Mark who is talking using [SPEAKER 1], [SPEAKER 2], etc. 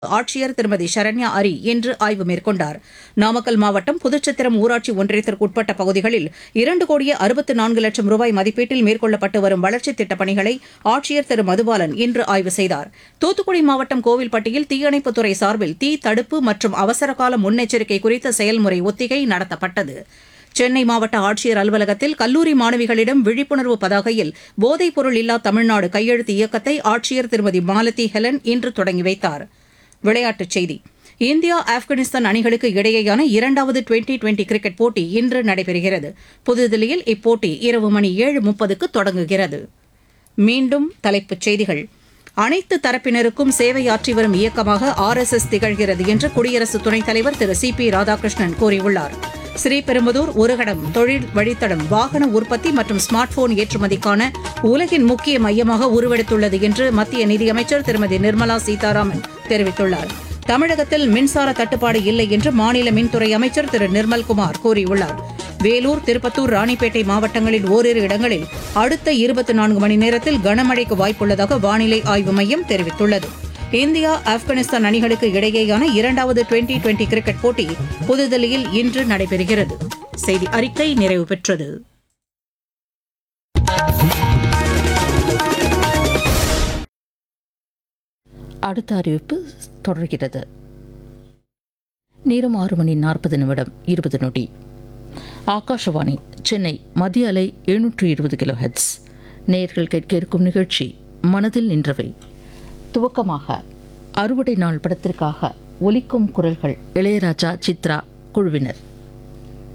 [SPEAKER 1] ஆட்சியர் திருமதி சரண்யா அரி இன்று ஆய்வு மேற்கொண்டார் நாமக்கல் மாவட்டம் புதுச்சத்திரம் ஊராட்சி ஒன்றியத்திற்கு உட்பட்ட பகுதிகளில் இரண்டு கோடியே அறுபத்து நான்கு லட்சம் ரூபாய் மதிப்பீட்டில் மேற்கொள்ளப்பட்டு வரும் வளர்ச்சித் திட்டப் பணிகளை ஆட்சியர் திரு மதுபாலன் இன்று ஆய்வு செய்தார் தூத்துக்குடி மாவட்டம் கோவில்பட்டியில் தீயணைப்புத்துறை சார்பில் தீ தடுப்பு மற்றும் அவசரகால முன்னெச்சரிக்கை குறித்த செயல்முறை ஒத்திகை நடத்தப்பட்டது சென்னை மாவட்ட ஆட்சியர் அலுவலகத்தில் கல்லூரி மாணவிகளிடம் விழிப்புணர்வு பதாகையில் போதைப் பொருள் இல்லா தமிழ்நாடு கையெழுத்து இயக்கத்தை ஆட்சியர் திருமதி மாலதி ஹெலன் இன்று தொடங்கி வைத்தார் விளையாட்டுச் செய்தி இந்தியா ஆப்கானிஸ்தான் அணிகளுக்கு இடையேயான இரண்டாவது டுவெண்டி டுவெண்டி கிரிக்கெட் போட்டி இன்று நடைபெறுகிறது புதுதில்லியில் இப்போட்டி இரவு மணி ஏழு முப்பதுக்கு தொடங்குகிறது மீண்டும் தலைப்புச் செய்திகள் அனைத்து தரப்பினருக்கும் சேவையாற்றி வரும் இயக்கமாக ஆர் எஸ் எஸ் திகழ்கிறது என்று குடியரசு துணைத் தலைவர் திரு சி பி ராதாகிருஷ்ணன் கூறியுள்ளார் ஸ்ரீபெரும்புதூர் ஒருகடம் தொழில் வழித்தடம் வாகன உற்பத்தி மற்றும் ஸ்மார்ட் போன் ஏற்றுமதிக்கான உலகின் முக்கிய மையமாக உருவெடுத்துள்ளது என்று மத்திய நிதியமைச்சர் திருமதி நிர்மலா சீதாராமன் தெரிவித்துள்ளார் தமிழகத்தில் மின்சார தட்டுப்பாடு இல்லை என்று மாநில மின்துறை அமைச்சர் திரு நிர்மல்குமார் கூறியுள்ளார் வேலூர் திருப்பத்தூர் ராணிப்பேட்டை மாவட்டங்களில் ஓரிரு இடங்களில் அடுத்த இருபத்தி நான்கு மணி நேரத்தில் கனமழைக்கு வாய்ப்புள்ளதாக வானிலை ஆய்வு மையம் தெரிவித்துள்ளது இந்தியா ஆப்கானிஸ்தான் அணிகளுக்கு இடையேயான இரண்டாவது டுவெண்டி டுவெண்டி கிரிக்கெட் போட்டி புதுதில்லியில் இன்று நடைபெறுகிறது செய்தி அறிக்கை நிறைவு பெற்றது
[SPEAKER 2] அடுத்த அறிவிப்பு தொடர்கிறது நேரம் ஆறு மணி நாற்பது நிமிடம் இருபது நொடி ஆகாஷவாணி சென்னை மத்திய அலை எழுநூற்று இருபது கிலோ ஹெட்ஸ் நேர்கள் கேட்க இருக்கும் நிகழ்ச்சி மனதில் நின்றவை துவக்கமாக அறுவடை நாள் படத்திற்காக ஒலிக்கும் குரல்கள் இளையராஜா சித்ரா குழுவினர்